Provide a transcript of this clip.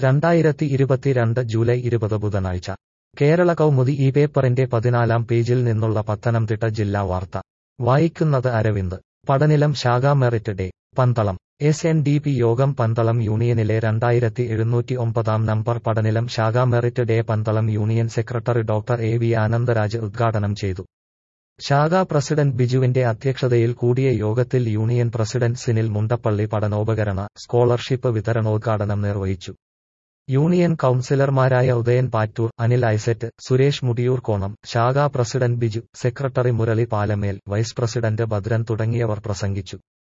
രണ്ടായിരത്തി ഇരുപത്തിരണ്ട് ജൂലൈ ഇരുപത് ബുധനാഴ്ച കേരള കൗമുദി ഈ പേപ്പറിന്റെ പതിനാലാം പേജിൽ നിന്നുള്ള പത്തനംതിട്ട ജില്ലാ വാർത്ത വായിക്കുന്നത് അരവിന്ദ് പടനിലം ശാഖാ merit day Pandalam S N D P യോഗം പന്തളം യൂണിയനിലെ രണ്ടായിരത്തി എഴുന്നൂറ്റി ഒമ്പതാം നമ്പർ പടനിലം ശാഖാ merit day Pandalam union secretary doctor A V Anandaraj ഉദ്ഘാടനം ചെയ്തു ശാഖാ പ്രസിഡന്റ് ബിജുവിന്റെ അധ്യക്ഷതയിൽ കൂടിയ യോഗത്തിൽ യൂണിയൻ പ്രസിഡന്റ് സിനിൽ മുണ്ടപ്പള്ളി പഠനോപകരണ സ്കോളർഷിപ്പ് വിതരണോദ്ഘാടനം നിർവഹിച്ചു യൂണിയൻ കൌൺസിലർമാരായ ഉദയൻ പാറ്റൂർ അനിൽ ഐസറ്റ് സുരേഷ് മുടിയൂർ കോണം ശാഖാ president Biju secretary Murali Palamel vice president Bhadran തുടങ്ങിയവർ പ്രസംഗിച്ചു